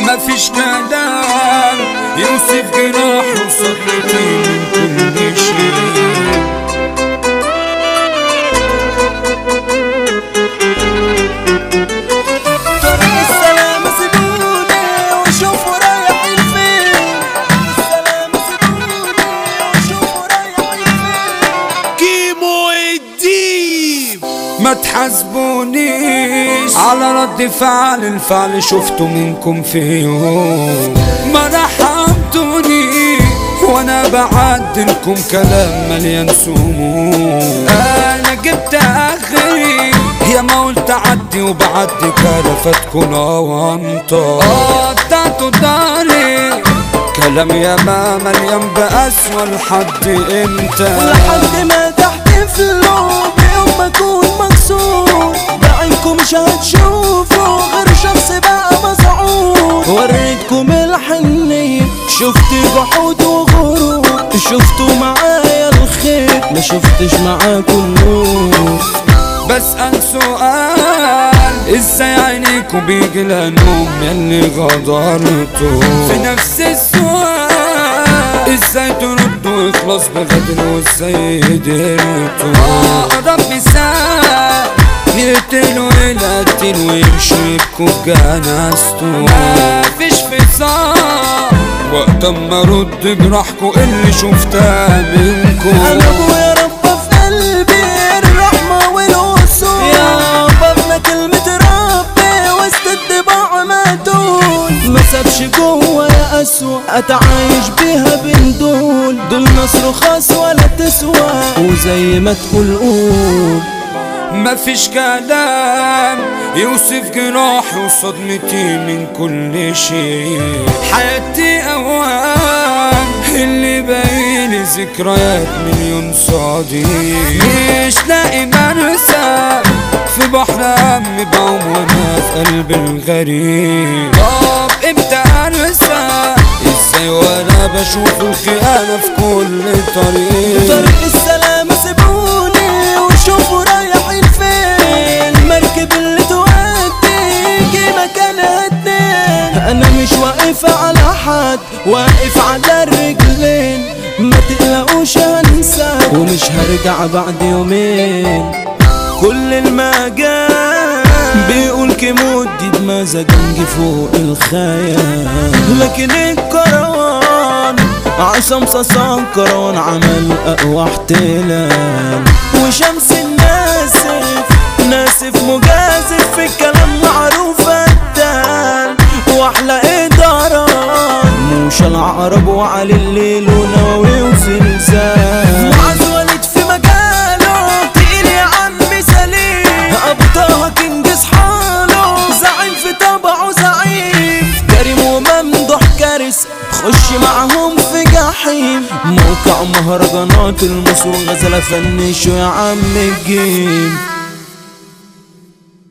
مفيش كلام يوصف جراح وصدمتي من كل شيء طريق السلامة سيبوني وشوفوا رايحين فين السلامة سيبوني وشوفوا رايحين فين كيمو الديب ما تحاسبونيش على رد فعل الفعل شفته منكم في يوم ما رحمتوني وانا بعدلكم كلام مليان سموم انا جبت اخري يا ما قلت عدي وبعدي كلفتكم اوانطه قطعتوا داري كلام يا ما مليان بأسوأ لحد امتى لحد ما تحتفلوا بيوم ما اكون مكسور بعينكم مش هتشوفوا غير شخص بقى مسعور وريتكم الحنية شفت جحود وغرور شفتوا معايا الخير ما شفتش معاكم نور بسأل سؤال ازاي عينيكوا بيجي النوم ياللي غدرتوا في نفس السؤال ازاي تردوا يخلص بغدر وازاي قدرتوا اقرب مثال يقتلوا القتيل ويمشي يبكوا بجنازته مفيش فصال وقت اما ارد جراحكوا اللي شفتها منكم انا ابويا ربى في قلبي الرحمة والوصول يا بابنا كلمة ربي وسط الطباع ما دول ما سابش جوه يا اسوأ اتعايش بيها بين دول دول ناس رخاص ولا تسوى وزي ما تقول قول مفيش كلام يوصف جراحي وصدمتي من كل شيء حياتي اوهام اللي باين ذكريات مليون صديق مش لاقي مرسى في بحر هم بعوم وانا في قلب الغريب طب امتى انسى ازاي وانا بشوف الخيانة في كل طريق طريق السلامة سيبوني وشوفوا رايحين فين المركب اللي تودي يجي مكانها اتنين انا مش واقف على حد واقف على الرجلين ما تقلقوش هنسى ومش هرجع بعد يومين كل المجال بيقول كيمو جديد مزاجنجي فوق الخيال لكن الكروان عصام صاصان كروان عمل اقوى احتلال وشمس الناسف ناسف مجازف في الكلام معروف الدال واحلى ادارات موشى العرب وعلي الليل وناوي وزلزال معاذ وليد في مجاله تقيل يا عم سليم ابو طه كنجز حاله زعيم في طبعه زعيم كريم وممدوح كارث خش معاهم في جحيم موقع مهرجانات المصر غزالة فنشوا يا عم الجيم